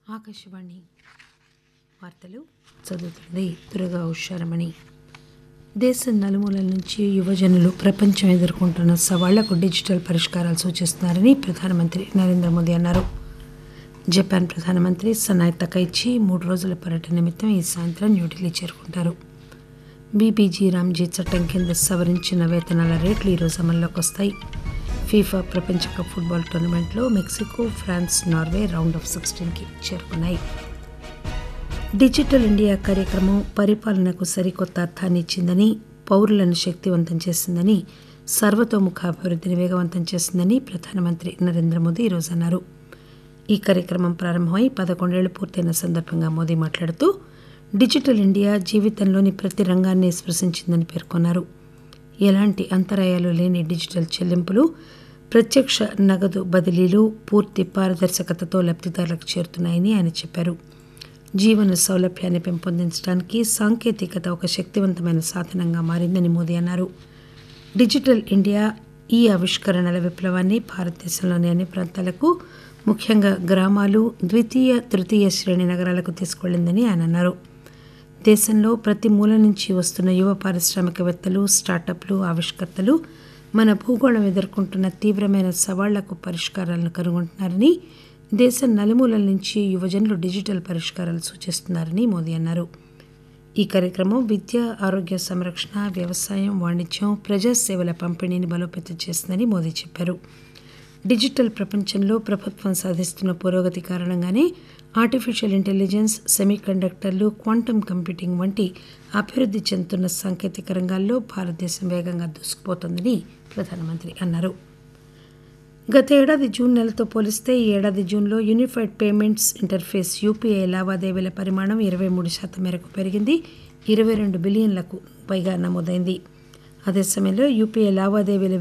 ఆకాశవాణి వార్తలు చదువుతుంది దుర్గా ఉషారమణి దేశం నలుమూలల నుంచి యువజనులు ప్రపంచం ఎదుర్కొంటున్న సవాళ్లకు డిజిటల్ పరిష్కారాలు సూచిస్తున్నారని ప్రధానమంత్రి నరేంద్ర మోదీ అన్నారు జపాన్ ప్రధానమంత్రి సనాయ్ తకైచి మూడు రోజుల పర్యటన నిమిత్తం ఈ సాయంత్రం న్యూఢిల్లీ చేరుకుంటారు బీబీజీ రామ్జీ చట్టం కింద సవరించిన వేతనాల రేట్లు ఈరోజు అమల్లోకి వస్తాయి ఫీఫా ప్రపంచ కప్ ఫుట్బాల్ టోర్నమెంట్లో Mexico France Norway round of సిక్స్టీన్కి చేరుకున్నాయి డిజిటల్ ఇండియా కార్యక్రమం పరిపాలనకు సరికొత్త అర్థాన్ని ఇచ్చిందని పౌరులను శక్తివంతం చేసిందని సర్వతోముఖ అభివృద్ధిని వేగవంతం చేసిందని ప్రధానమంత్రి నరేంద్ర మోదీ ఈరోజు అన్నారు ఈ కార్యక్రమం ప్రారంభమై పదకొండేళ్లు పూర్తయిన సందర్భంగా మోదీ మాట్లాడుతూ డిజిటల్ ఇండియా జీవితంలోని ప్రతి రంగాన్ని స్పృశించిందని పేర్కొన్నారు ఎలాంటి అంతరాయాలు లేని డిజిటల్ చెల్లింపులు ప్రత్యక్ష నగదు బదిలీలు పూర్తి పారదర్శకతతో లబ్ధిదారులకు చేరుతున్నాయని ఆయన చెప్పారు జీవన సౌలభ్యాన్ని పెంపొందించడానికి సాంకేతికత ఒక శక్తివంతమైన సాధనంగా మారిందని మోదీ అన్నారు డిజిటల్ ఇండియా ఈ ఆవిష్కరణల విప్లవాన్ని భారతదేశంలోని అన్ని ప్రాంతాలకు ముఖ్యంగా గ్రామాలు ద్వితీయ తృతీయ శ్రేణి నగరాలకు తీసుకెళ్లిందని ఆయన అన్నారు దేశంలో ప్రతి మూల నుంచి వస్తున్న యువ పారిశ్రామికవేత్తలు స్టార్టప్లు ఆవిష్కర్తలు మన భూగోళం ఎదుర్కొంటున్న తీవ్రమైన సవాళ్లకు పరిష్కారాలను కనుగొంటున్నారని దేశం నలుమూలల నుంచి యువజనులు డిజిటల్ పరిష్కారాలు సూచిస్తున్నారని మోదీ అన్నారు ఈ కార్యక్రమం విద్య ఆరోగ్య సంరక్షణ వ్యవసాయం వాణిజ్యం ప్రజాసేవల పంపిణీని బలోపేతం చేసిందని మోదీ చెప్పారు డిజిటల్ ప్రపంచంలో ప్రభుత్వం సాధిస్తున్న పురోగతి కారణంగానే ఆర్టిఫిషియల్ ఇంటెలిజెన్స్ సెమీ కండక్టర్లు క్వాంటమ్ కంప్యూటింగ్ వంటి అభివృద్ధి చెందుతున్న సాంకేతిక రంగాల్లో భారతదేశం వేగంగా దూసుకుపోతోందని ప్రధానమంత్రి అన్నారు గత ఏడాది జూన్ నెలతో పోలిస్తే ఈ ఏడాది జూన్లో యూనిఫైడ్ పేమెంట్స్ ఇంటర్ఫేస్ యూపీఐ లావాదేవీల పరిమాణం ఇరవై మూడు శాతం మేరకు పెరిగింది ఇరవై రెండు బిలియన్లకు పైగా నమోదైంది అదే సమయంలో యూపీఐ లావాదేవీల